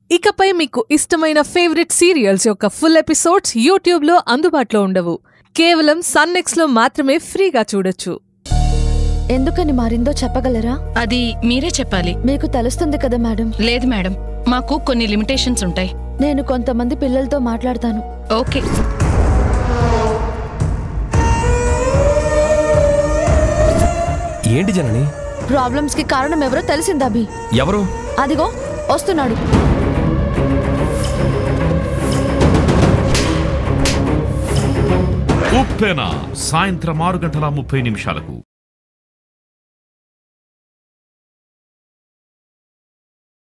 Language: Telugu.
ఇకపై మీకు ఇష్టమైన ఫేవరెట్ సీరియల్స్ యొక్క ఫుల్ ఎపిసోడ్స్ యూట్యూబ్లో అందుబాటులో ఉండవు కేవలం సన్నెక్స్లో మాత్రమే ఫ్రీగా చూడొచ్చు ఎందుకని మారిందో చెప్పగలరా అది మీరే చెప్పాలి మీకు తెలుస్తుంది కదా మేడం లేదు మేడం మాకు కొన్ని లిమిటేషన్స్ ఉంటాయి నేను కొంతమంది పిల్లలతో మాట్లాడతాను ఓకే ఏంటి జనని ప్రాబ్లమ్స్ కి కారణం ఎవరో తెలిసిందా అభి ఎవరు అదిగో వస్తున్నాడు ఉప్పెన సాయంత్రం ఆరు గంటల ముప్పై నిమిషాలకు